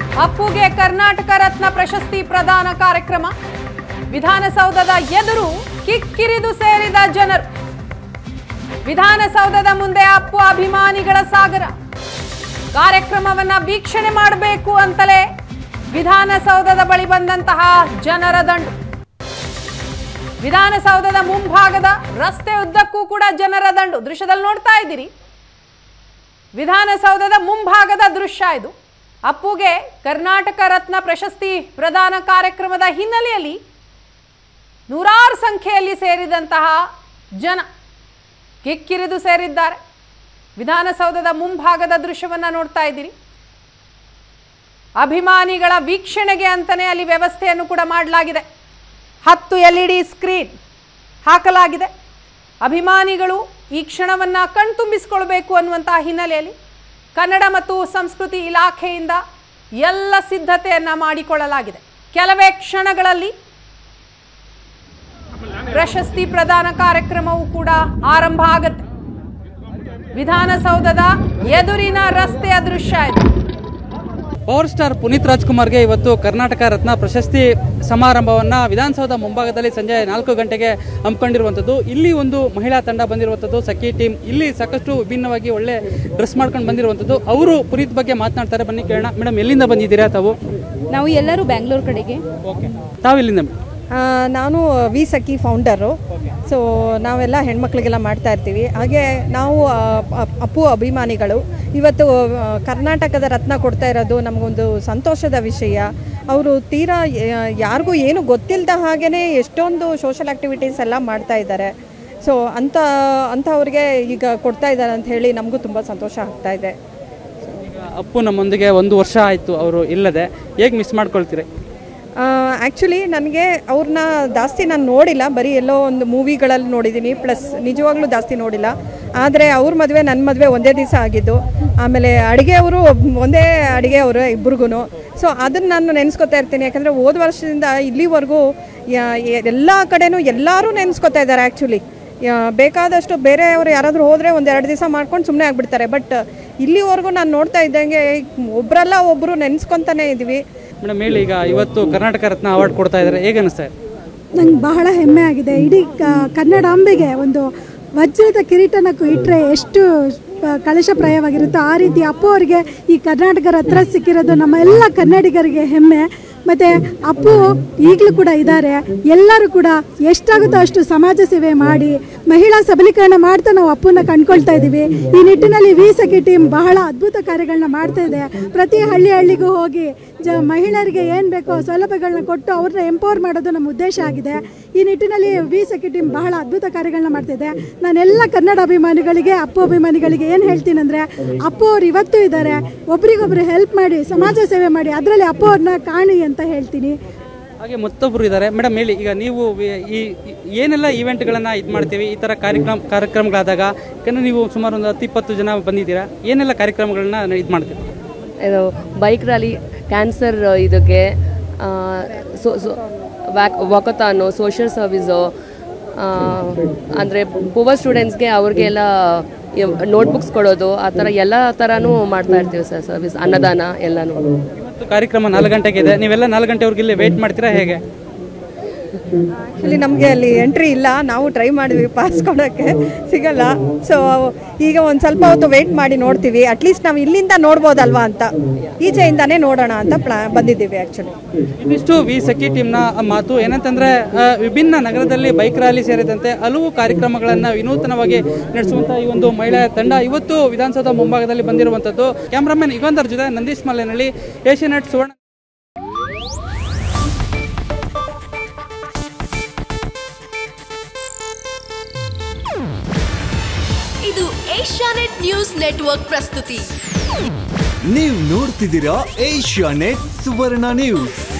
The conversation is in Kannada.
ಅಪ್ಪುಗೆ ಕರ್ನಾಟಕ ರತ್ನ ಪ್ರಶಸ್ತಿ ಪ್ರದಾನ ಕಾರ್ಯಕ್ರಮ ವಿಧಾನಸೌಧದ ಎದುರು ಕಿಕ್ಕಿರಿದು ಸೇರಿದ ಜನರು ವಿಧಾನಸೌಧದ ಮುಂದೆ ಅಪ್ಪು ಅಭಿಮಾನಿಗಳ ಸಾಗರ ಕಾರ್ಯಕ್ರಮವನ್ನ ವೀಕ್ಷಣೆ ಮಾಡಬೇಕು ಅಂತಲೇ ವಿಧಾನಸೌಧದ ಬಳಿ ಬಂದಂತಹ ಜನರ ದಂಡು ವಿಧಾನಸೌಧದ ಮುಂಭಾಗದ ರಸ್ತೆ ಉದ್ದಕ್ಕೂ ಕೂಡ ಜನರ ದಂಡು ದೃಶ್ಯದಲ್ಲಿ ನೋಡ್ತಾ ಇದ್ದೀರಿ ವಿಧಾನಸೌಧದ ಮುಂಭಾಗದ ದೃಶ್ಯ ಇದು ಅಪ್ಪುಗೆ ಕರ್ನಾಟಕ ರತ್ನ ಪ್ರಶಸ್ತಿ ಪ್ರದಾನ ಕಾರ್ಯಕ್ರಮದ ಹಿನ್ನೆಲೆಯಲ್ಲಿ ನೂರಾರು ಸಂಖ್ಯೆಯಲ್ಲಿ ಸೇರಿದಂತಹ ಜನ ಕಿಕ್ಕಿರಿದು ಸೇರಿದ್ದಾರೆ ವಿಧಾನಸೌಧದ ಮುಂಭಾಗದ ದೃಶ್ಯವನ್ನ ನೋಡ್ತಾ ಇದ್ದೀರಿ ಅಭಿಮಾನಿಗಳ ವೀಕ್ಷಣೆಗೆ ಅಂತಲೇ ಅಲ್ಲಿ ವ್ಯವಸ್ಥೆಯನ್ನು ಕೂಡ ಮಾಡಲಾಗಿದೆ ಹತ್ತು ಎಲ್ ಇ ಡಿ ಸ್ಕ್ರೀನ್ ಹಾಕಲಾಗಿದೆ ಅಭಿಮಾನಿಗಳು ಈ ಕ್ಷಣವನ್ನ ಕಣ್ತುಂಬಿಸಿಕೊಳ್ಬೇಕು ಅನ್ನುವಂತಹ ಹಿನ್ನೆಲೆಯಲ್ಲಿ ಕನ್ನಡ ಮತ್ತು ಸಂಸ್ಕೃತಿ ಇಲಾಖೆಯಿಂದ ಎಲ್ಲ ಸಿದ್ಧತೆಯನ್ನ ಮಾಡಿಕೊಳ್ಳಲಾಗಿದೆ ಕೆಲವೇ ಕ್ಷಣಗಳಲ್ಲಿ ಪ್ರಶಸ್ತಿ ಪ್ರದಾನ ಕಾರ್ಯಕ್ರಮವು ಕೂಡ ಆರಂಭ ಆಗುತ್ತೆ ವಿಧಾನಸೌಧದ ಎದುರಿನ ರಸ್ತೆಯ ದೃಶ್ಯ ಇದು ಪವರ್ ಸ್ಟಾರ್ ಪುನೀತ್ ರಾಜ್ಕುಮಾರ್ಗೆ ಇವತ್ತು ಕರ್ನಾಟಕ ರತ್ನ ಪ್ರಶಸ್ತಿ ಸಮಾರಂಭವನ್ನು ವಿಧಾನಸೌಧ ಮುಂಭಾಗದಲ್ಲಿ ಸಂಜೆ ನಾಲ್ಕು ಗಂಟೆಗೆ ಹಮ್ಮಿಕೊಂಡಿರುವಂಥದ್ದು ಇಲ್ಲಿ ಒಂದು ಮಹಿಳಾ ತಂಡ ಬಂದಿರುವಂಥದ್ದು ಸಖಿ ಟೀಮ್ ಇಲ್ಲಿ ಸಾಕಷ್ಟು ವಿಭಿನ್ನವಾಗಿ ಒಳ್ಳೆ ಡ್ರೆಸ್ ಮಾಡ್ಕೊಂಡು ಬಂದಿರುವಂಥದ್ದು ಅವರು ಪುನೀತ್ ಬಗ್ಗೆ ಮಾತನಾಡ್ತಾರೆ ಬನ್ನಿ ಕೇಳೋಣ ಮೇಡಮ್ ಎಲ್ಲಿಂದ ಬಂದಿದ್ದೀರಾ ತಾವು ನಾವು ಎಲ್ಲರೂ ಬ್ಯಾಂಗ್ಳೂರ್ ಕಡೆಗೆ ಓಕೆ ತಾವು ಎಲ್ಲಿಂದ ಆ, ನಾನು ವಿ ಸಖಿ ಫೌಂಡರು ಸೊ ನಾವೆಲ್ಲ ಹೆಣ್ಮಕ್ಳಿಗೆಲ್ಲ ಮಾಡ್ತಾ ಇರ್ತೀವಿ ಹಾಗೆ ನಾವು ಆ, ಅಪ್- ಅಪ್ಪು ಅಭಿಮಾನಿಗಳು ಇವತ್ತು ಆ, ಕರ್ನಾಟಕದ ರತ್ನ ಕೊಡ್ತಾ ಇರೋದು ನಮಗೊಂದು ಸಂತೋಷದ ವಿಷಯ ಅವರು ತೀರಾ ಯಾ- ಯಾರಿಗೂ ಏನು ಗೊತ್ತಿಲ್ಲದ ಹಾಗೇ ಎಷ್ಟೊಂದು ಸೋಷಲ್ ಆ್ಯಕ್ಟಿವಿಟೀಸ್ ಎಲ್ಲ ಮಾಡ್ತಾ ಇದ್ದಾರೆ ಸೊ ಅಂಥ ಅಂಥವ್ರಿಗೆ ಈಗ ಕೊಡ್ತಾ ಇದ್ದಾರೆ ಅಂತ ಹೇಳಿ ನಮಗೂ ತುಂಬ ಸಂತೋಷ ಆಗ್ತಾ ಇದೆ ಈಗ ಅಪ್ಪು ನಮ್ಮೊಂದಿಗೆ ಒಂದು ವರ್ಷ ಆಯಿತು ಅವರು ಇಲ್ಲದೆ ಹೇಗೆ ಮಿಸ್ ಮಾಡ್ಕೊಳ್ತೀರಿ ಆ್ಯಕ್ಚುಲಿ ನನಗೆ ಅವ್ರನ್ನ ಜಾಸ್ತಿ ನಾನು ನೋಡಿಲ್ಲ ಬರೀ ಎಲ್ಲೋ ಒಂದು ಮೂವಿಗಳಲ್ಲಿ ನೋಡಿದ್ದೀನಿ ಪ್ಲಸ್ ನಿಜವಾಗ್ಲೂ ಜಾಸ್ತಿ ನೋಡಿಲ್ಲ ಆದರೆ ಅವ್ರ ಮದುವೆ ನನ್ನ ಮದುವೆ ಒಂದೇ ದಿವಸ ಆಗಿದ್ದು ಆಮೇಲೆ ಅಡುಗೆಯವರು ಒಂದೇ ಅಡುಗೆಯವರು ಇಬ್ರಿಗೂ ಸೊ ಅದನ್ನು ನಾನು ನೆನೆಸ್ಕೊತಾ ಇರ್ತೀನಿ ಯಾಕಂದರೆ ಹೋದ ವರ್ಷದಿಂದ ಇಲ್ಲಿವರೆಗೂ ಎಲ್ಲ ಕಡೆನೂ ಎಲ್ಲರೂ ನೆನೆಸ್ಕೊತಾ ಇದ್ದಾರೆ ಆ್ಯಕ್ಚುಲಿ ಬೇಕಾದಷ್ಟು ಬೇರೆಯವರು ಯಾರಾದರೂ ಹೋದರೆ ಒಂದು ಎರಡು ದಿವಸ ಮಾಡ್ಕೊಂಡು ಸುಮ್ಮನೆ ಆಗಿಬಿಡ್ತಾರೆ ಬಟ್ ಇಲ್ಲಿವರೆಗೂ ನಾನು ನೋಡ್ತಾ ಇದ್ದಂಗೆ ಒಬ್ಬರಲ್ಲ ಒಬ್ಬರು ನೆನೆಸ್ಕೊತಾನೆ ಇದ್ದೀವಿ ಮೇಡಮ್ ಹೇಳಿ ಈಗ ಇವತ್ತು ಕರ್ನಾಟಕ ರತ್ನ ಅವಾರ್ಡ್ ಕೊಡ್ತಾ ಇದ್ದಾರೆ ಹೇಗೆ ಅನಿಸ್ತಾ ಇದೆ ನಂಗೆ ಬಹಳ ಹೆಮ್ಮೆ ಆಗಿದೆ ಇಡೀ ಕ- ಕನ್ನಡಾಂಬೆಗೆ ಒಂದು ವಜ್ರದ ಕಿರೀಟನ ಇಟ್ಟರೆ ಎಷ್ಟು ಪ- ಕಳಶಪ್ರಾಯವಾಗಿರುತ್ತೋ ಆ ರೀತಿ ಅಪ್ಪು ಅವರಿಗೆ ಈ ಕರ್ನಾಟಕ ರತ್ನ ಸಿಕ್ಕಿರೋದು ನಮ್ಮ ಎಲ್ಲ ಕನ್ನಡಿಗರಿಗೆ ಹೆಮ್ಮೆ ಮತ್ತು ಅಪ್ಪು ಈಗಲೂ ಕೂಡ ಇದ್ದಾರೆ ಎಲ್ಲರೂ ಕೂಡ ಎಷ್ಟಾಗುತ್ತೋ ಅಷ್ಟು ಸಮಾಜ ಸೇವೆ ಮಾಡಿ ಮಹಿಳಾ ಸಬಲೀಕರಣ ಮಾಡ್ತಾ ನಾವು ಅಪ್ಪನ ಕಂಡ್ಕೊಳ್ತಾ ಇದ್ದೀವಿ ಈ ನಿಟ್ಟಿನಲ್ಲಿ ವಿ ಸಖಿ ಟೀಮ್ ಬಹಳ ಅದ್ಭುತ ಕಾರ್ಯಗಳನ್ನ ಮಾಡ್ತಾ ಇದೆ ಪ್ರತಿ ಹಳ್ಳಿ ಹಳ್ಳಿಗೂ ಹೋಗಿ ಜ ಮಹಿಳೆಯರಿಗೆ ಏನು ಬೇಕೋ ಸೌಲಭ್ಯಗಳನ್ನ ಕೊಟ್ಟು ಅವ್ರನ್ನ ಎಂಪವರ್ ಮಾಡೋದು ನಮ್ಮ ಉದ್ದೇಶ ಆಗಿದೆ ಈ ನಿಟ್ಟಿನಲ್ಲಿ ವಿ ಸಖಿ ಟೀಮ್ ಬಹಳ ಅದ್ಭುತ ಕಾರ್ಯಗಳನ್ನ ಮಾಡ್ತಿದೆ ನಾನೆಲ್ಲ ಕನ್ನಡ ಅಭಿಮಾನಿಗಳಿಗೆ ಅಪ್ಪು ಅಭಿಮಾನಿಗಳಿಗೆ ಏನು ಹೇಳ್ತೀನಿ ಅಂದರೆ ಅಪ್ಪು ಅವ್ರು ಇವತ್ತು ಇದ್ದಾರೆ ಒಬ್ರಿಗೊಬ್ರು ಹೆಲ್ಪ್ ಮಾಡಿ ಸಮಾಜ ಸೇವೆ ಮಾಡಿ ಅದರಲ್ಲಿ ಅಪ್ಪು ಅವ್ರನ್ನ ಕಾಣಿ ಅಂತ ಹೇಳ್ತೀನಿ ಹಾಗೆ ಮತ್ತೊಬ್ಬರು ಇದ್ದಾರೆ ಮೇಡಮ್ ಹೇಳಿ ಈಗ ನೀವು ವಿ- ಈ ಈ- ಏನೆಲ್ಲ ಇವೆಂಟ್ಗಳನ್ನು ಇದು ಮಾಡ್ತೀವಿ ಈ ಥರ ಕಾರ್ಯಕ್ರಮ ಕಾರ್ಯಕ್ರಮಗಳಾದಾಗ ಯಾಕಂದರೆ ನೀವು ಸುಮಾರು ಒಂದು ಹತ್ತು ಇಪ್ಪತ್ತು ಜನ ಬಂದಿದ್ದೀರಾ ಏನೆಲ್ಲ ಕಾರ್ಯಕ್ರಮಗಳನ್ನ ಇದು ಮಾಡ್ತೀವಿ ಇದು ಬೈಕ್ ರ್ಯಾಲಿ ಕ್ಯಾನ್ಸರ್ ಇದಕ್ಕೆ ಆ, so so walk walkathon social service ಅಂದರೆ ಪುವರ್ ಸ್ಟೂಡೆಂಟ್ಸ್ಗೆ ಅವ್ರಿಗೆಲ್ಲ ನೋಟ್ಬುಕ್ಸ್ ಕೊಡೋದು ಆ ಥರ ಎಲ್ಲ ಥರನೂ ಮಾಡ್ತಾ ಇರ್ತೀವಿ ಸರ್ ಸರ್ವಿಸ್ ಅನ್ನದಾನ ಎಲ್ಲನೂ ಇವತ್ತು ಕಾರ್ಯಕ್ರಮ ನಾಲ್ಕು ಗಂಟೆಗೆ ಇದೆ ನೀವೆಲ್ಲ ನಾಲ್ಕು ಗಂಟೆವರೆಗೆ ಇಲ್ಲೇ ವೇಟ್ ಮಾಡ್ತೀರಾ ಹೇಗೆ ಆ್ಯಕ್ಚುಲಿ ನಮಗೆ ಅಲ್ಲಿ ಎಂಟ್ರಿ ಇಲ್ಲ ನಾವು ಟ್ರೈ ಮಾಡಿದ್ವಿ ಪಾಸ್ ಕೊಡೋಕ್ಕೆ ಸಿಗಲ್ಲ ಸೊ ಈಗ ಒಂದು ಸ್ವಲ್ಪ ಹೊತ್ತು ವೆಯ್ಟ್ ಮಾಡಿ ನೋಡ್ತೀವಿ ಅಟ್ಲೀಸ್ಟ್ ನಾವು ಇಲ್ಲಿಂದ ನೋಡ್ಬೋದಲ್ವಾ ಅಂತ ಈಚೆಯಿಂದಾನೇ ನೋಡೋಣ ಅಂತ ಪ್ಲಾ ಬಂದಿದ್ದೀವಿ ಆ್ಯಕ್ಚುಲಿ ಇದಿಷ್ಟು ವಿ ಸಖಿ ಟೀಮ್ನ ಮಾತು ಏನಂತಂದ್ರೆ ಆ, ವಿಭಿನ್ನ ನಗರದಲ್ಲಿ ಬೈಕ್ ರ್ಯಾಲಿ ಸೇರಿದಂತೆ ಹಲವು ಕಾರ್ಯಕ್ರಮಗಳನ್ನು ವಿನೂತನವಾಗಿ ನಡೆಸುವಂಥ ಈ ಒಂದು ಮಹಿಳಾ ತಂಡ ಇವತ್ತು ವಿಧಾನಸೌಧ ಮುಂಭಾಗದಲ್ಲಿ ಬಂದಿರುವಂಥದ್ದು ಕ್ಯಾಮ್ರಾಮನ್ ಯುಗಂಧರ್ ಜೊತೆ ನಂದೀಶ್ ಮಲ್ಲೆನಹಳ್ಳಿ ಏಷ್ಯಾನೆಟ್ ಸುವರ್ಣ ಇದು ಏಷ್ಯಾನೆಟ್ ನ್ಯೂಸ್ ನೆಟ್ವರ್ಕ್ ಪ್ರಸ್ತುತಿ ನೀವು ನೋಡ್ತಿದ್ದೀರಾ ಏಷ್ಯಾ ನೆಟ್ ಸುವರ್ಣ ನ್ಯೂಸ್